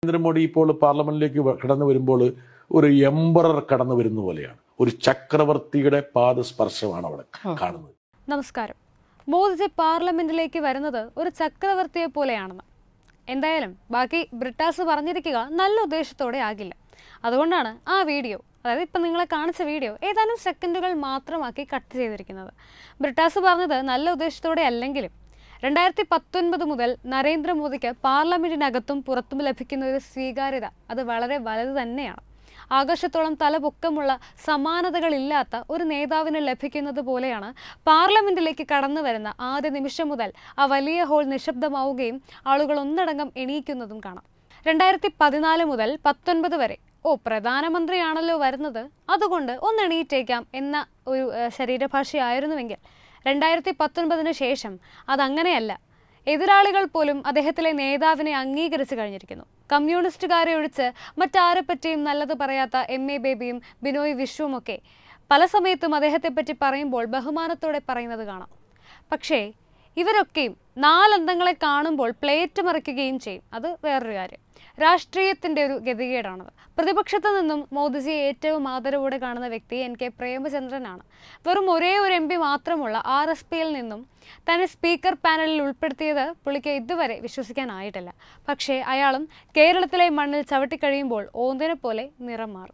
നരേന്ദ്രമോദി ഇപ്പോൾ പാർലമെന്റിലേക്ക് വ- കടന്നു വരുമ്പോൾ ഒരു എംബറർ കടന്നു വരുന്ന പോലെയാണ് ഒരു ചക്രവർത്തിയുടെ പാദസ്പർശമാണ് അവിടെ കാണുന്നത് നമസ്കാരം മോദിജി പാർലമെന്റിലേക്ക് വരുന്നത് ഒരു ചക്രവർത്തിയെ പോലെയാണെന്ന് എന്തായാലും ബാക്കി ബ്രിട്ടാസ് പറഞ്ഞിരിക്കുക നല്ല ഉദ്ദേശത്തോടെ ആകില്ല അതുകൊണ്ടാണ് ആ വീഡിയോ അതായത് ഇപ്പം നിങ്ങളെ കാണിച്ച വീഡിയോ ഏതാനും സെക്കൻഡുകൾ മാത്രമാക്കി കട്ട് ചെയ്തിരിക്കുന്നത് ബ്രിട്ടാസ് പറഞ്ഞത് നല്ല ഉദ്ദേശത്തോടെ അല്ലെങ്കിലും രണ്ടായിരത്തി പത്തൊൻപത് മുതൽ നരേന്ദ്രമോദിക്ക് പാർലമെന്റിനകത്തും പുറത്തും ലഭിക്കുന്ന ഒരു സ്വീകാര്യത അത് വളരെ വലുത് തന്നെയാണ് ആകാശത്തോളം തലപൊക്കമുള്ള സമാനതകളില്ലാത്ത ഒരു നേതാവിന് ലഭിക്കുന്നത് പോലെയാണ് പാർലമെന്റിലേക്ക് കടന്നു വരുന്ന ആദ്യ നിമിഷം മുതൽ ആ വലിയ ഹോൾ നിശബ്ദമാവുകയും ആളുകൾ ഒന്നടങ്കം എണീക്കുന്നതും കാണാം രണ്ടായിരത്തി പതിനാല് മുതൽ പത്തൊൻപത് വരെ ഓ പ്രധാനമന്ത്രിയാണല്ലോ വരുന്നത് അതുകൊണ്ട് ഒന്ന് എണീറ്റേക്കാം എന്ന ഒരു ഏഹ്, ശരീരഭാഷയായിരുന്നുവെങ്കിൽ രണ്ടായിരത്തി പത്തൊൻപതിന് ശേഷം അതങ്ങനെയല്ല എതിരാളികൾ പോലും അദ്ദേഹത്തിലെ നേതാവിനെ അംഗീകരിച്ചു കഴിഞ്ഞിരിക്കുന്നു കമ്മ്യൂണിസ്റ്റുകാരെ ഒഴിച്ച് മറ്റാരെപ്പറ്റിയും നല്ലത് പറയാത്ത എം എ ബേബിയും ബിനോയ് വിശ്വവുമൊക്കെ പല സമയത്തും അദ്ദേഹത്തെപ്പറ്റി പറയുമ്പോൾ ബഹുമാനത്തോടെ പറയുന്നത് കാണാം പക്ഷേ ഇവരൊക്കെയും നാലന്തങ്ങളെ കാണുമ്പോൾ പ്ലേറ്റ് മറിക്കുകയും ചെയ്യും അത് വേറൊരു കാര്യം രാഷ്ട്രീയത്തിൻ്റെ ഒരു ഗതികേടാണത് പ്രതിപക്ഷത്ത് നിന്നും മോദിജിയെ ഏറ്റവും ആദരവോടെ കാണുന്ന വ്യക്തി എൻ കെ പ്രേമചന്ദ്രനാണ് വെറും ഒരേ ഒരു എം പി മാത്രമുള്ള ആർ എസ് പിയിൽ നിന്നും തന്നെ സ്പീക്കർ പാനലിൽ ഉൾപ്പെടുത്തിയത് പുള്ളിക്ക് ഇതുവരെ വിശ്വസിക്കാനായിട്ടില്ല പക്ഷേ അയാളും കേരളത്തിലെ മണ്ണിൽ ചവിട്ടിക്കഴിയുമ്പോൾ ഓന്തിനെ പോലെ നിറം മാറും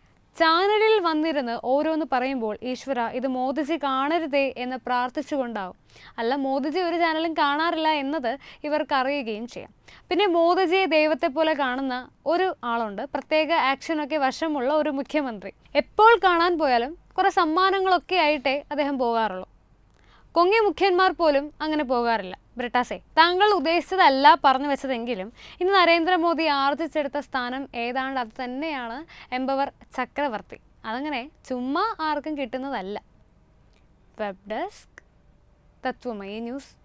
ചാനലിൽ വന്നിരുന്ന് ഓരോന്ന് പറയുമ്പോൾ ഈശ്വര ഇത് മോദിജി കാണരുതേ എന്ന് പ്രാർത്ഥിച്ചുകൊണ്ടാവും അല്ല മോദിജി ഒരു ചാനലും കാണാറില്ല എന്നത് ഇവർക്ക് അറിയുകയും ചെയ്യാം പിന്നെ മോദിജിയെ ദൈവത്തെ പോലെ കാണുന്ന ഒരു ആളുണ്ട് പ്രത്യേക ആക്ഷനൊക്കെ വശമുള്ള ഒരു മുഖ്യമന്ത്രി എപ്പോൾ കാണാൻ പോയാലും കുറേ സമ്മാനങ്ങളൊക്കെ ആയിട്ടേ അദ്ദേഹം പോകാറുള്ളൂ കൊങ്ങിയ മുഖ്യന്മാർ പോലും അങ്ങനെ പോകാറില്ല ബ്രിട്ടാസെ താങ്കൾ ഉദ്ദേശിച്ചതല്ല പറഞ്ഞു വെച്ചതെങ്കിലും ഇന്ന് നരേന്ദ്രമോദി ആർജിച്ചെടുത്ത സ്ഥാനം ഏതാണ്ട് അത് തന്നെയാണ് എംപവർ ചക്രവർത്തി അതങ്ങനെ ചുമ്മാ ആർക്കും കിട്ടുന്നതല്ല വെബ് ഡെസ്ക് തത്വമയി ന്യൂസ്